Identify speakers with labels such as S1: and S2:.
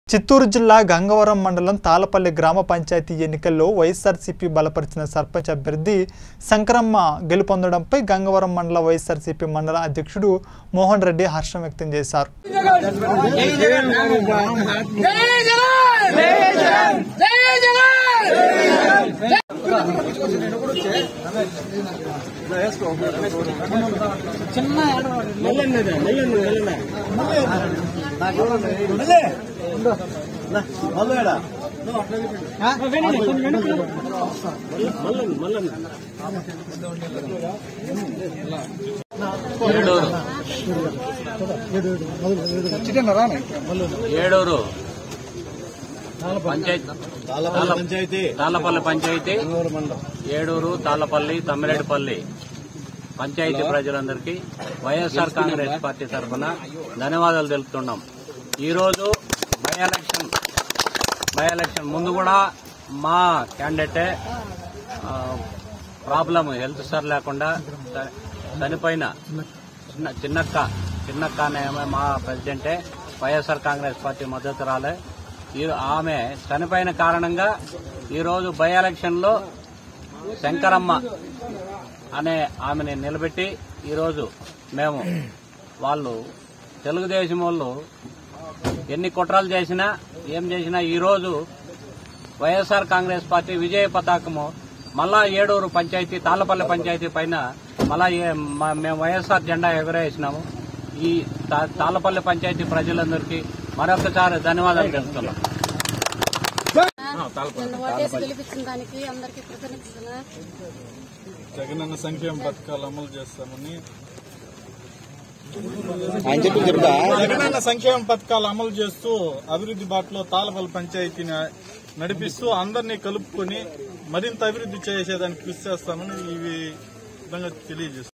S1: చిత్తూరు జిల్లా గంగవరం మండలం తాళపల్లి గ్రామ పంచాయతీ ఎన్నికల్లో వైఎస్ఆర్సీపీ బలపరిచిన సర్పంచ్ అభ్యర్థి శంకరమ్మ గెలుపొందడంపై గంగవరం మండల వైఎస్ఆర్సీపీ మండల అధ్యక్షుడు మోహన్ రెడ్డి హర్షం వ్యక్తం చేశారు
S2: జై జగన్ జై జగన్
S3: ఏడూరు పంచాయతీ పంచాయతీ తాళ్లపల్లి పంచాయతీ ఏడూరు తాళ్లపల్లి తమ్మిరెడ్డిపల్లి పంచాయతీ ప్రజలందరికీ వైఎస్ఆర్ కాంగ్రెస్ పార్టీ తరఫున ధన్యవాదాలు తెలుపుతున్నాం ఈరోజు బై ఎలక్షన్ బై ఎలక్షన్ ముందు కూడా మా క్యాండిడేటే ఆ, ప్రాబ్లం హెల్త్ సార్ లేకుండా చ- చనిపోయిన చిన్న చిన్నక్క చిన్నక్క అనే ఆమె మా ప్రెసిడెంటే వైఎస్ఆర్ కాంగ్రెస్ పార్టీ మద్దతు రాలే ఈ ఆమె చనిపోయిన కారణంగా ఈరోజు బై ఎలక్షన్ లో శంకరమ్మ అనే ఆమెని నిలబెట్టి ఈరోజు మేము వాళ్ళు తెలుగుదేశం వాళ్ళు ఎన్ని కుట్రలు చేసినా ఏం చేసినా ఈరోజు వైఎస్ఆర్ కాంగ్రెస్ పార్టీ విజయ పతాకము మళ్ళా ఏడూరు పంచాయతీ తాళ్లపల్లి పంచాయతీ పైన మళ్ళా ఏ- మ- మేము వైఎస్ఆర్ జెండా ఎగురేసినాము ఈ తా- తాళ్లపల్లి పంచాయతీ ప్రజలందరికీ మరొకసారి ధన్యవాదాలు తెలుపుతున్నాం
S4: నన్ను ఓటేసి గెలిపించిన దానికి అందరికీ కృతజ్ఞతలు
S5: జగనన్న సంక్షేమ పథకాలు అమలు చేస్తామని జగనన్న సంక్షేమ పథకాలు అమలు చేస్తూ అభివృద్ధి బాటలో తాళపల్లి పంచాయతీని నడిపిస్తూ అందరినీ కలుపుకొని మరింత అభివృద్ధి చేసేదానికి కృషి చేస్తామని ఈ విధంగా తెలియజేస్తాం